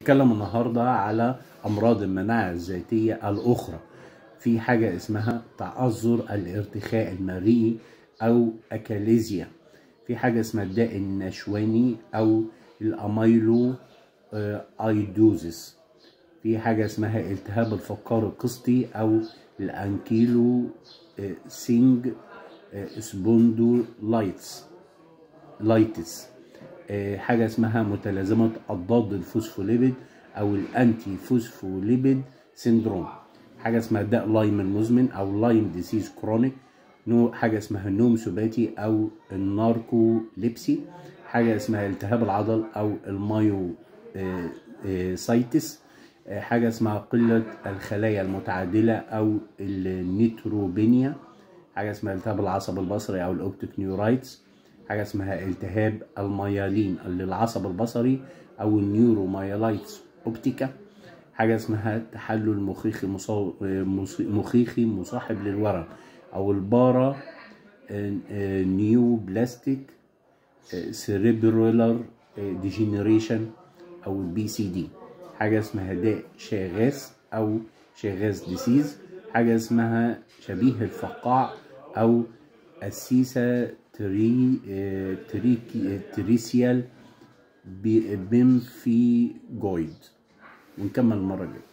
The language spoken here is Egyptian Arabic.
نتكلم النهاردة على أمراض المناعة الذاتية الأخرى في حاجة اسمها تعذر الارتخاء المريء أو أكاليزيا في حاجة اسمها الداء النشواني أو الأميلو آه، أيدوزيس في حاجة اسمها التهاب الفقار القسطي أو الأنكيلو آه، سينج آه، سبوندولايتس لايتس آه، حاجة اسمها متلازمة الضاد الفوسفوليبيد أو الأنتي فوسفوليبيد سيندروم حاجة اسمها داء لايم المزمن أو لايم ديسيز كرونيك نوع حاجة اسمها النوم سباتي أو الناركوليبسي حاجة اسمها التهاب العضل أو المايو آه، آه، سايتس آه، حاجة اسمها قلة الخلايا المتعادلة أو النيتروبينيا حاجة اسمها التهاب العصب البصري أو الأوبتيك نيورايتس حاجة اسمها التهاب الميالين للعصب البصري أو النيورومايلايتس أوبتيكا حاجة اسمها تحلل مخيخي مصا- مص- مخيخي مصاحب للورم أو البارا نيو بلاستيك سيريبرولار ديجينيريشن أو البي سي دي حاجة اسمها داء شاغاس أو شاغاس ديسيز حاجة اسمها شبيه الفقاع أو السيسا تري آه، تريكي تريسيال بي- بيمفيجويد ونكمل المرة الجاية